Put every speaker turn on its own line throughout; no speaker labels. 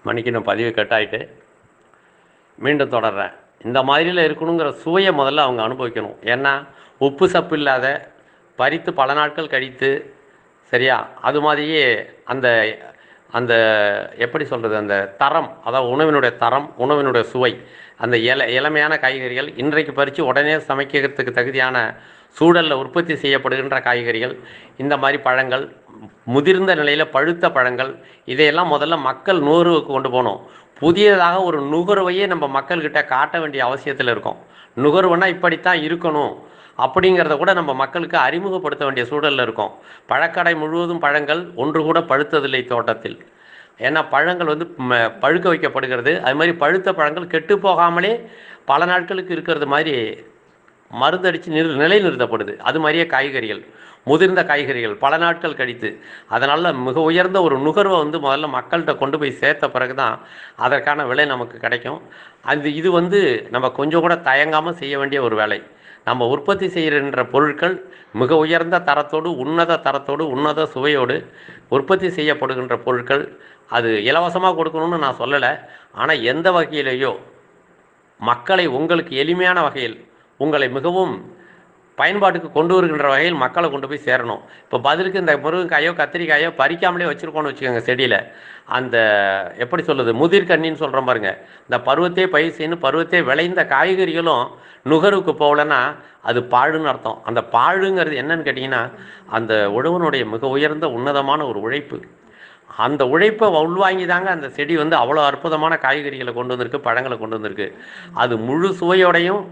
மன்னிக்கணும் பதிவு கட் ஆயிட்டு மீண்டும் தொடர்றேன் இந்த மாதிரியில் இருக்கணுங்கிற சுவையை முதல்ல அவங்க அனுபவிக்கணும் ஏன்னா உப்பு சப்பு இல்லாத பறித்து பல நாட்கள் கழித்து சரியா அது மாதிரியே அந்த அந்த எப்படி சொல்கிறது அந்த தரம் அதாவது உணவினுடைய தரம் உணவினுடைய சுவை அந்த இல இளமையான காய்கறிகள் இன்றைக்கு பறித்து உடனே சமைக்கிறதுக்கு தகுதியான சூழலில் உற்பத்தி செய்யப்படுகின்ற காய்கறிகள் இந்த மாதிரி பழங்கள் முதிர்ந்த நிலையில் பழுத்த பழங்கள் இதையெல்லாம் முதல்ல மக்கள் நுகர்வுக்கு கொண்டு போகணும் புதியதாக ஒரு நுகர்வையே நம்ம மக்கள்கிட்ட காட்ட வேண்டிய அவசியத்தில் இருக்கோம் நுகர்வுனா இப்படித்தான் இருக்கணும் அப்படிங்கிறத கூட நம்ம மக்களுக்கு அறிமுகப்படுத்த வேண்டிய சூழலில் இருக்கோம் பழக்கடை முழுவதும் பழங்கள் ஒன்று கூட பழுத்ததில்லை தோட்டத்தில் ஏன்னா பழங்கள் வந்து ம- பழுக்க வைக்கப்படுகிறது அது மாதிரி பழுத்த பழங்கள் கெட்டு போகாமலே பல நாட்களுக்கு இருக்கிறது மாதிரி மருந்தடித்து நிறு நிலைநிறுத்தப்படுது அது மாதிரியே காய்கறிகள் முதிர்ந்த காய்கறிகள் பல நாட்கள் கழித்து அதனால் மிக உயர்ந்த ஒரு நுகர்வை வந்து முதல்ல மக்கள்கிட்ட கொண்டு போய் சேர்த்த பிறகு தான் அதற்கான விலை நமக்கு கிடைக்கும் அது இது வந்து நம்ம கொஞ்சம் கூட தயங்காமல் செய்ய வேண்டிய ஒரு வேலை நம்ம உற்பத்தி செய்கின்ற பொருட்கள் மிக உயர்ந்த தரத்தோடு உன்னத தரத்தோடு உன்னத சுவையோடு உற்பத்தி செய்யப்படுகின்ற பொருட்கள் அது இலவசமாக கொடுக்கணும்னு நான் சொல்லலை ஆனால் எந்த வகையிலேயோ மக்களை உங்களுக்கு எளிமையான வகையில் உங்களை மிகவும் பயன்பாட்டுக்கு கொண்டு வருகின்ற வகையில் மக்களை கொண்டு போய் சேரணும் இப்போ பதிலுக்கு இந்த முருங்கைக்காயோ கத்திரிக்காயோ பறிக்காமலே வச்சுருக்கோன்னு வச்சுக்கோங்க செடியில் அந்த எப்படி சொல்லுது முதிர் கண்ணின்னு சொல்கிறோம் பாருங்க இந்த பருவத்தே பயிர் செய்யணும் பருவத்தே விளைந்த காய்கறிகளும் நுகர்வுக்கு போகலன்னா அது பாழுன்னு அர்த்தம் அந்த பாழுங்கிறது என்னன்னு கேட்டிங்கன்னா அந்த உழவனுடைய மிக உயர்ந்த உன்னதமான ஒரு உழைப்பு அந்த உழைப்பை உள்வாங்கி தாங்க அந்த செடி வந்து அவ்வளோ அற்புதமான காய்கறிகளை கொண்டு வந்திருக்கு பழங்களை கொண்டு வந்திருக்கு அது முழு சுவையோடையும்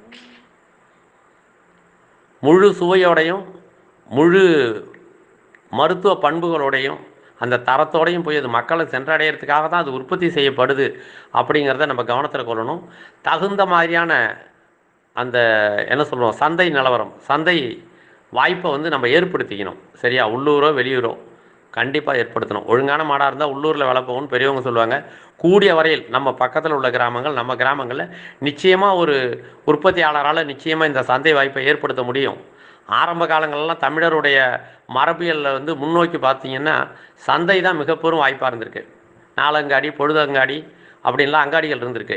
முழு சுவையோடையும் முழு மருத்துவ பண்புகளோடையும் அந்த தரத்தோடையும் போய் அது மக்களை சென்றடையிறதுக்காக தான் அது உற்பத்தி செய்யப்படுது அப்படிங்கிறத நம்ம கவனத்தில் கொள்ளணும் தகுந்த மாதிரியான அந்த என்ன சொல்லுவோம் சந்தை நிலவரம் சந்தை வாய்ப்பை வந்து நம்ம ஏற்படுத்திக்கணும் சரியா உள்ளூரோ வெளியூரோ கண்டிப்பாக ஏற்படுத்தணும் ஒழுங்கான மாடாக இருந்தால் உள்ளூரில் வேலை போகும்னு பெரியவங்க சொல்லுவாங்க கூடிய வரையில் நம்ம பக்கத்தில் உள்ள கிராமங்கள் நம்ம கிராமங்களில் நிச்சயமாக ஒரு உற்பத்தியாளரால் நிச்சயமாக இந்த சந்தை வாய்ப்பை ஏற்படுத்த முடியும் ஆரம்ப காலங்கள்லாம் தமிழருடைய மரபியலில் வந்து முன்னோக்கி பார்த்தீங்கன்னா சந்தை தான் மிக பெரும் வாய்ப்பாக இருந்திருக்கு நாலங்காடி பொழுதங்காடி அப்படின்லாம் அங்காடிகள் இருந்திருக்கு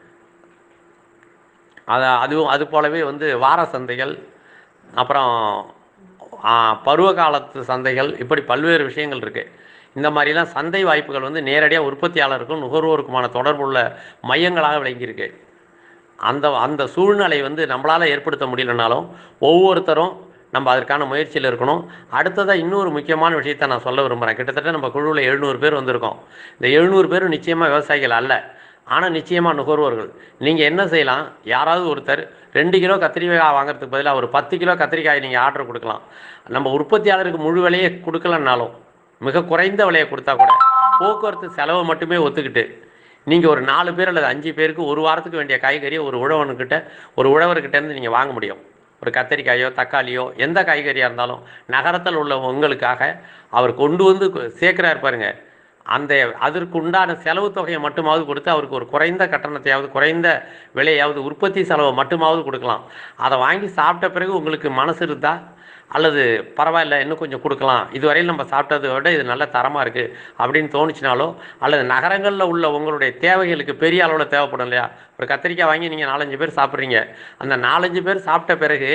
அது அதுவும் அது போலவே வந்து வார சந்தைகள் அப்புறம் ஆ, பருவ காலத்து சந்தைகள் இப்படி பல்வேறு விஷயங்கள் இருக்குது இந்த மாதிரிலாம் சந்தை வாய்ப்புகள் வந்து நேரடியாக உற்பத்தியாளருக்கும் நுகர்வோருக்குமான தொடர்புள்ள மையங்களாக விளங்கியிருக்கு அந்த அந்த சூழ்நிலை வந்து நம்மளால் ஏற்படுத்த முடியலனாலும் ஒவ்வொருத்தரும் நம்ம அதற்கான முயற்சியில் இருக்கணும் அடுத்ததாக இன்னொரு முக்கியமான விஷயத்தை நான் சொல்ல விரும்புகிறேன் கிட்டத்தட்ட நம்ம குழுவில் எழுநூறு பேர் வந்திருக்கோம் இந்த எழுநூறு பேரும் நிச்சயமாக விவசாயிகள் அல்ல ஆனால் நிச்சயமாக நுகர்வோர்கள் நீங்கள் என்ன செய்யலாம் யாராவது ஒருத்தர் ரெண்டு கிலோ கத்திரிக்காய் வாங்குறதுக்கு பதிலாக ஒரு பத்து கிலோ கத்திரிக்காய் நீங்கள் ஆர்டர் கொடுக்கலாம் நம்ம உற்பத்தியாளருக்கு முழு விலையை கொடுக்கலன்னாலும் மிக குறைந்த விலையை கொடுத்தா கூட போக்குவரத்து செலவை மட்டுமே ஒத்துக்கிட்டு நீங்கள் ஒரு நாலு பேர் அல்லது அஞ்சு பேருக்கு ஒரு வாரத்துக்கு வேண்டிய காய்கறியை ஒரு உழவனுக்கிட்ட ஒரு உழவர்கிட்ட இருந்து நீங்கள் வாங்க முடியும் ஒரு கத்திரிக்காயோ தக்காளியோ எந்த காய்கறியாக இருந்தாலும் நகரத்தில் உள்ள உங்களுக்காக அவர் கொண்டு வந்து கு- சேர்க்கிறார் பாருங்க அந்த அதற்கு உண்டான செலவு தொகையை மட்டுமாவது கொடுத்து அவருக்கு ஒரு குறைந்த கட்டணத்தையாவது குறைந்த விலையாவது உற்பத்தி செலவை மட்டுமாவது கொடுக்கலாம் அதை வாங்கி சாப்பிட்ட பிறகு உங்களுக்கு மனசு இருந்தால் அல்லது பரவாயில்ல இன்னும் கொஞ்சம் கொடுக்கலாம் இதுவரையில் நம்ம சாப்பிட்டதை விட இது நல்ல தரமாக இருக்குது அப்படின்னு தோணுச்சுனாலோ அல்லது நகரங்களில் உள்ள உங்களுடைய தேவைகளுக்கு பெரிய அளவில் தேவைப்படும் இல்லையா ஒரு கத்திரிக்காய் வாங்கி நீங்கள் நாலஞ்சு பேர் சாப்பிட்றீங்க அந்த நாலஞ்சு பேர் சாப்பிட்ட பிறகு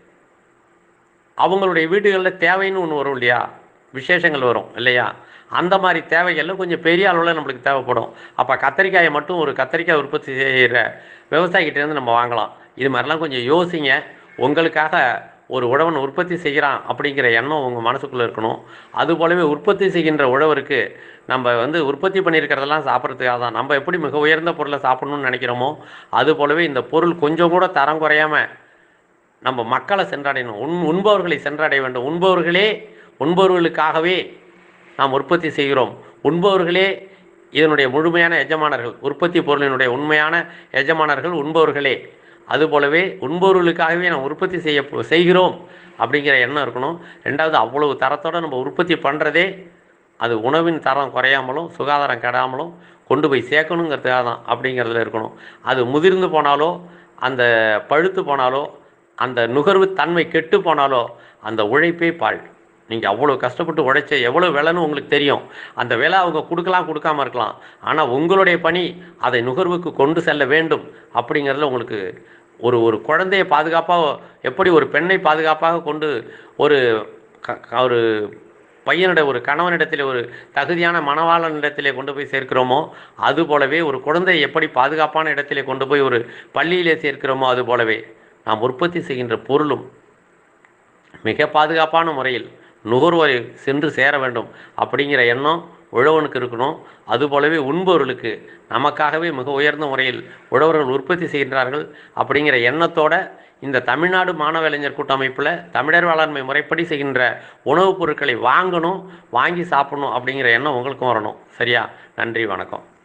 அவங்களுடைய வீடுகளில் தேவைன்னு ஒன்று வரும் இல்லையா விசேஷங்கள் வரும் இல்லையா அந்த மாதிரி தேவைகளில் கொஞ்சம் பெரிய அளவில் நம்மளுக்கு தேவைப்படும் அப்போ கத்திரிக்காயை மட்டும் ஒரு கத்திரிக்காய் உற்பத்தி செய்கிற விவசாயிகிட்டேருந்து நம்ம வாங்கலாம் இது மாதிரிலாம் கொஞ்சம் யோசிங்க உங்களுக்காக ஒரு உழவன் உற்பத்தி செய்கிறான் அப்படிங்கிற எண்ணம் உங்கள் மனசுக்குள்ளே இருக்கணும் அது போலவே உற்பத்தி செய்கின்ற உழவருக்கு நம்ம வந்து உற்பத்தி பண்ணியிருக்கிறதெல்லாம் சாப்பிட்றதுக்காக தான் நம்ம எப்படி மிக உயர்ந்த பொருளை சாப்பிடணும்னு நினைக்கிறோமோ அது போலவே இந்த பொருள் கொஞ்சம் கூட தரம் குறையாமல் நம்ம மக்களை சென்றடையணும் உண் உண்பவர்களை சென்றடைய வேண்டும் உண்பவர்களே உண்பவர்களுக்காகவே நாம் உற்பத்தி செய்கிறோம் உண்பவர்களே இதனுடைய முழுமையான எஜமானர்கள் உற்பத்தி பொருளினுடைய உண்மையான எஜமானர்கள் உண்பவர்களே அதுபோலவே உண்பவர்களுக்காகவே நாம் உற்பத்தி செய்ய செய்கிறோம் அப்படிங்கிற எண்ணம் இருக்கணும் ரெண்டாவது அவ்வளவு தரத்தோடு நம்ம உற்பத்தி பண்ணுறதே அது உணவின் தரம் குறையாமலும் சுகாதாரம் கெடாமலும் கொண்டு போய் சேர்க்கணுங்கிறதுக்காக தான் அப்படிங்கிறதுல இருக்கணும் அது முதிர்ந்து போனாலோ அந்த பழுத்து போனாலோ அந்த நுகர்வு தன்மை கெட்டு போனாலோ அந்த உழைப்பே பாழ் நீங்கள் அவ்வளோ கஷ்டப்பட்டு உழைச்ச எவ்வளோ விலைன்னு உங்களுக்கு தெரியும் அந்த விலை அவங்க கொடுக்கலாம் கொடுக்காம இருக்கலாம் ஆனால் உங்களுடைய பணி அதை நுகர்வுக்கு கொண்டு செல்ல வேண்டும் அப்படிங்கிறதுல உங்களுக்கு ஒரு ஒரு குழந்தையை பாதுகாப்பாக எப்படி ஒரு பெண்ணை பாதுகாப்பாக கொண்டு ஒரு க- க- ஒரு பையனுடைய ஒரு கணவனிடத்தில் ஒரு தகுதியான மணவாளனிடத்திலே கொண்டு போய் சேர்க்கிறோமோ அது போலவே ஒரு குழந்தையை எப்படி பாதுகாப்பான இடத்திலே கொண்டு போய் ஒரு பள்ளியிலே சேர்க்கிறோமோ அது போலவே நாம் உற்பத்தி செய்கின்ற பொருளும் மிக பாதுகாப்பான முறையில் நுகர்வோரை சென்று சேர வேண்டும் அப்படிங்கிற எண்ணம் உழவனுக்கு இருக்கணும் அதுபோலவே உண்பவர்களுக்கு நமக்காகவே மிக உயர்ந்த முறையில் உழவர்கள் உற்பத்தி செய்கின்றார்கள் அப்படிங்கிற எண்ணத்தோட இந்த தமிழ்நாடு மாணவ இளைஞர் கூட்டமைப்பில் தமிழர் வேளாண்மை முறைப்படி செய்கின்ற உணவுப் பொருட்களை வாங்கணும் வாங்கி சாப்பிடணும் அப்படிங்கிற எண்ணம் உங்களுக்கும் வரணும் சரியா நன்றி வணக்கம்